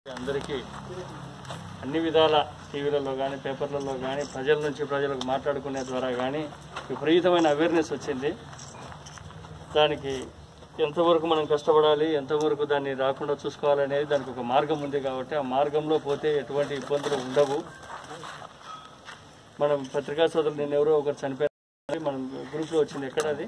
అందరికీ అన్ని విధాల టీవీలలో కానీ పేపర్లలో కానీ ప్రజల నుంచి ప్రజలకు మాట్లాడుకునే ద్వారా కానీ విపరీతమైన అవేర్నెస్ వచ్చింది దానికి ఎంతవరకు మనం కష్టపడాలి ఎంతవరకు దాన్ని రాకుండా చూసుకోవాలనేది దానికి ఒక మార్గం ఉంది కాబట్టి ఆ మార్గంలో పోతే ఎటువంటి ఇబ్బందులు ఉండవు మనం పత్రికా సోదరులు నేను ఎవరో ఒకరు చనిపోయారు మనం గ్రూప్లో వచ్చింది ఎక్కడ అది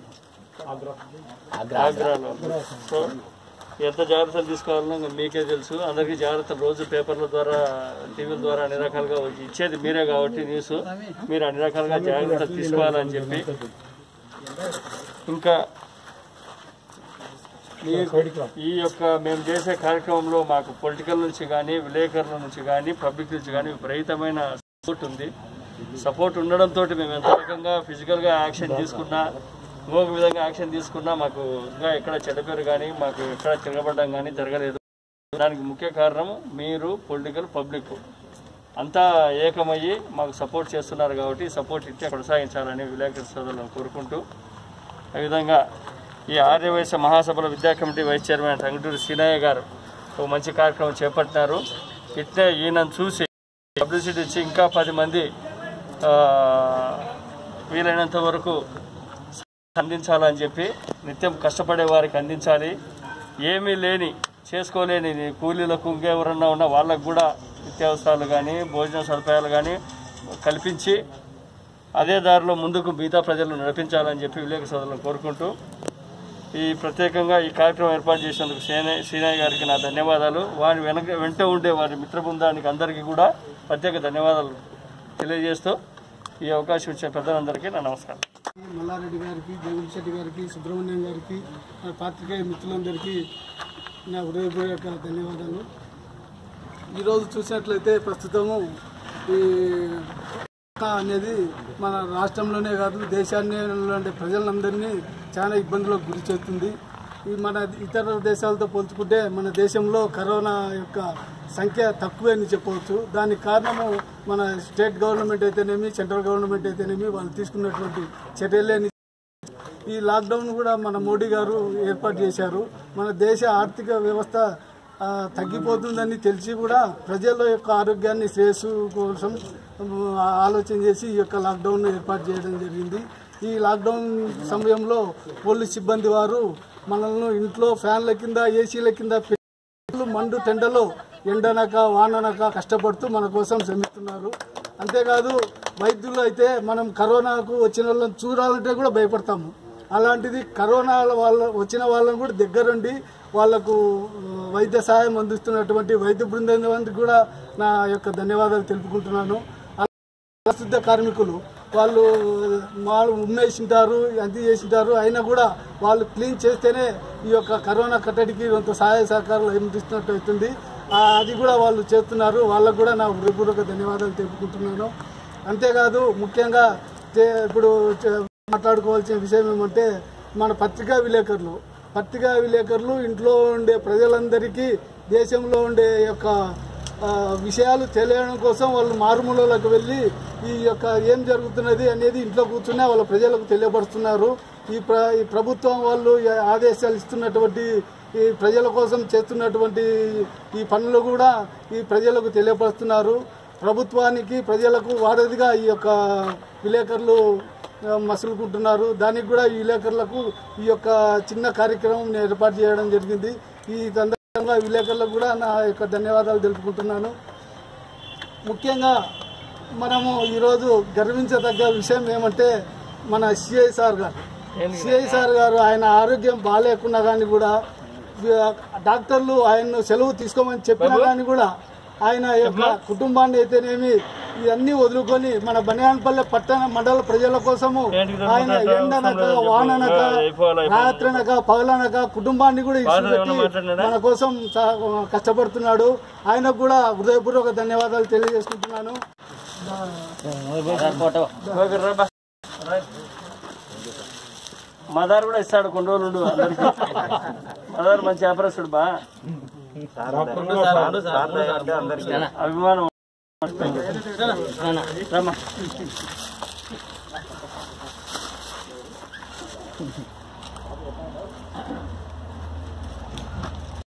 ఆగ్రాలో సో ఎంత జాగ్రత్తలు తీసుకోవాలనో ఇంకా మీకే తెలుసు అందరికీ జాగ్రత్తలు రోజు పేపర్ల ద్వారా టీవీల ద్వారా అన్ని రకాలుగా ఇచ్చేది మీరే కాబట్టి న్యూస్ మీరు అన్ని రకాలుగా జాగ్రత్తలు తీసుకోవాలని చెప్పి ఇంకా ఈ- ఈ యొక్క మేము చేసే కార్యక్రమంలో మాకు పొలిటికల్ నుంచి కానీ విలేకరుల నుంచి కానీ పబ్లిక్ నుంచి కానీ విపరీతమైన సపోర్ట్ ఉంది సపోర్ట్ ఉండడంతో మేము ఎంత రకంగా ఫిజికల్గా యాక్షన్ తీసుకున్నా ఇంకొక విధంగా యాక్షన్ తీసుకున్నా మాకు ఇంకా ఎక్కడ చెడ్డ పేరు కానీ మాకు ఎక్కడ తిరగబడడం కానీ జరగలేదు దానికి ముఖ్య కారణం మీరు పొలిటికల్ పబ్లిక్ అంతా ఏకమయ్యి మాకు సపోర్ట్ చేస్తున్నారు కాబట్టి సపోర్ట్ ఇచ్చే కొనసాగించాలని విలేకరు సోదరులను కోరుకుంటూ అదేవిధంగా ఈ ఆర్యవైశ్య మహాసభల విద్యా committee vice chairman Tanguturi Seenaiah garu ఒక మంచి కార్యక్రమం చేపట్టినారు ఇట్లే ఈయనను చూసి పబ్లిసిటీ ఇచ్చి ఇంకా పది మంది ఆ, వీలైనంత వరకు అందించాలని చెప్పి నిత్యం కష్టపడే వారికి అందించాలి ఏమీ లేని చేసుకోలేని కూలీలకు ఇంకెవరన్నా ఉన్న వాళ్ళకు కూడా నిత్యావసరాలు కానీ భోజన సదుపాయాలు కానీ కల్పించి అదే దారిలో ముందుకు మిగతా ప్రజలను నడిపించాలని చెప్పి విలేక సోదరులను కోరుకుంటూ ఈ ప్రత్యేకంగా ఈ కార్యక్రమం ఏర్పాటు చేసినందుకు శ్రీనయ్య శ్రీనయ్య గారికి నా ధన్యవాదాలు వారి వెనక వెంట ఉండే వారి మిత్ర బృందానికి అందరికీ కూడా ప్రత్యేక ధన్యవాదాలు తెలియజేస్తూ ఈ అవకాశం ఇచ్చిన పెద్దలందరికీ నా నమస్కారం మల్లారెడ్డి గారికి జగన్ శెట్టి గారికి సుబ్రహ్మణ్యం గారికి నా పాత్రికేయ మిత్రులందరికీ నా హృదయపూర్వక ధన్యవాదాలు ఈరోజు చూసినట్లయితే ప్రస్తుతము ఈ కరోనా అనేది మన రాష్ట్రంలోనే కాదు దేశాన్ని ఉండే ప్రజలందరినీ చాలా ఇబ్బందులకు గురి చేస్తుంది ఈ మన ఇతర దేశాలతో పోల్చుకుంటే మన దేశంలో కరోనా యొక్క సంఖ్య తక్కువే అని చెప్పవచ్చు దానికి కారణము మన స్టేట్ గవర్నమెంట్ అయితేనేమి సెంట్రల్ గవర్నమెంట్ అయితేనేమి వాళ్ళు తీసుకున్నటువంటి చర్యలే అని ఈ లాక్డౌన్ కూడా మన మోడీ గారు ఏర్పాటు చేశారు మన దేశ ఆర్థిక వ్యవస్థ ఆ, తగ్గిపోతుందని తెలిసి కూడా ప్రజల యొక్క ఆరోగ్యాన్ని శ్రేయస్సు కోసం ఆ, ఆలోచన చేసి ఈ యొక్క లాక్డౌన్ ఏర్పాటు చేయడం జరిగింది ఈ లాక్డౌన్ సమయంలో పోలీస్ సిబ్బంది వారు మనల్ని ఇంట్లో ఫ్యాన్ల కింద ఏసీల కింద పెట్టి మండు టెండలో ఎండనక వాననక కష్టపడుతూ మన కోసం శ్రమిస్తున్నారు అంతేకాదు వైద్యులు అయితే మనం కరోనాకు వచ్చిన వాళ్ళని చూడాలంటే కూడా భయపడతాము అలాంటిది కరోనా వాళ్ళ వచ్చిన వాళ్ళని కూడా దగ్గరుండి వాళ్లకు ఆ, వైద్య సహాయం అందిస్తున్నటువంటి వైద్య బృందానికి కూడా నా యొక్క ధన్యవాదాలు తెలుపుకుంటున్నాను పారిశుద్ధ కార్మికులు వాళ్ళు వాళ్ళు ఉమ్మేసింటారు అది చేసింటారు అయినా కూడా వాళ్ళు క్లీన్ చేస్తేనే ఈ యొక్క కరోనా కట్టడికి కొంత సహాయ సహకారాలు అందిస్తున్నట్టు అవుతుంది ఆ, అది కూడా వాళ్ళు చేస్తున్నారు వాళ్ళకు కూడా నా హృదయపూర్వక ధన్యవాదాలు తెలుపుకుంటున్నాను అంతేకాదు ముఖ్యంగా చే- ఇప్పుడు చే- మాట్లాడుకోవాల్సిన విషయం ఏమంటే మన పత్రికా విలేకరులు పత్రికా విలేకరులు ఇంట్లో ఉండే ప్రజలందరికీ దేశంలో ఉండే యొక్క ఆ, విషయాలు తెలియడం కోసం వాళ్ళు మారుమూలలకు వెళ్ళి ఈ యొక్క ఏం జరుగుతున్నది అనేది ఇంట్లో కూర్చునే వాళ్ళ ప్రజలకు తెలియపరుస్తున్నారు ఈ ప్ర ఈ ప్రభుత్వం వాళ్ళు ఈ ఆదేశాలు ఇస్తున్నటువంటి ఈ ప్రజల కోసం చేస్తున్నటువంటి ఈ పనులు కూడా ఈ ప్రజలకు తెలియపరుస్తున్నారు ప్రభుత్వానికి ప్రజలకు వారధిగా ఈ యొక్క విలేకరులు ఆ, మసులుకుంటున్నారు దానికి కూడా ఈ విలేకరులకు ఈ యొక్క చిన్న కార్యక్రమం నేను ఏర్పాటు చేయడం జరిగింది ఈ సందర్భంగా విలేకరులకు కూడా నా యొక్క ధన్యవాదాలు తెలుపుకుంటున్నాను ముఖ్యంగా మనము ఈరోజు గర్వించదగ్గ విషయం ఏమంటే మన సిఐ సార్ గారు సిఐ సార్ గారు ఆయన ఆరోగ్యం బాగాలేకున్నా కానీ కూడా వి- డాక్టర్లు ఆయన్ను సెలవు తీసుకోమని చెప్పినా కానీ కూడా ఆయన యొక్క కుటుంబాన్ని అయితేనేమి ఇవన్నీ వదులుకొని మన బనియాన్పల్లె పట్టణ మండల ప్రజల కోసము ఆయన ఎండనక వాననక రాత్రనక పగలనక కుటుంబాన్ని కూడా ఇచ్చిపెట్టి మన కోసం చా- కష్టపడుతున్నాడు ఆయనకు కూడా హృదయపూర్వక ధన్యవాదాలు తెలియజేసుకుంటున్నాను మదార్ కూడా ఇస్తాడు కొన్ని రోజులు ఉండు అందరికీ మదార్ మంచి వ్యాపారస్తుడు బా అభిమానం రమ్మా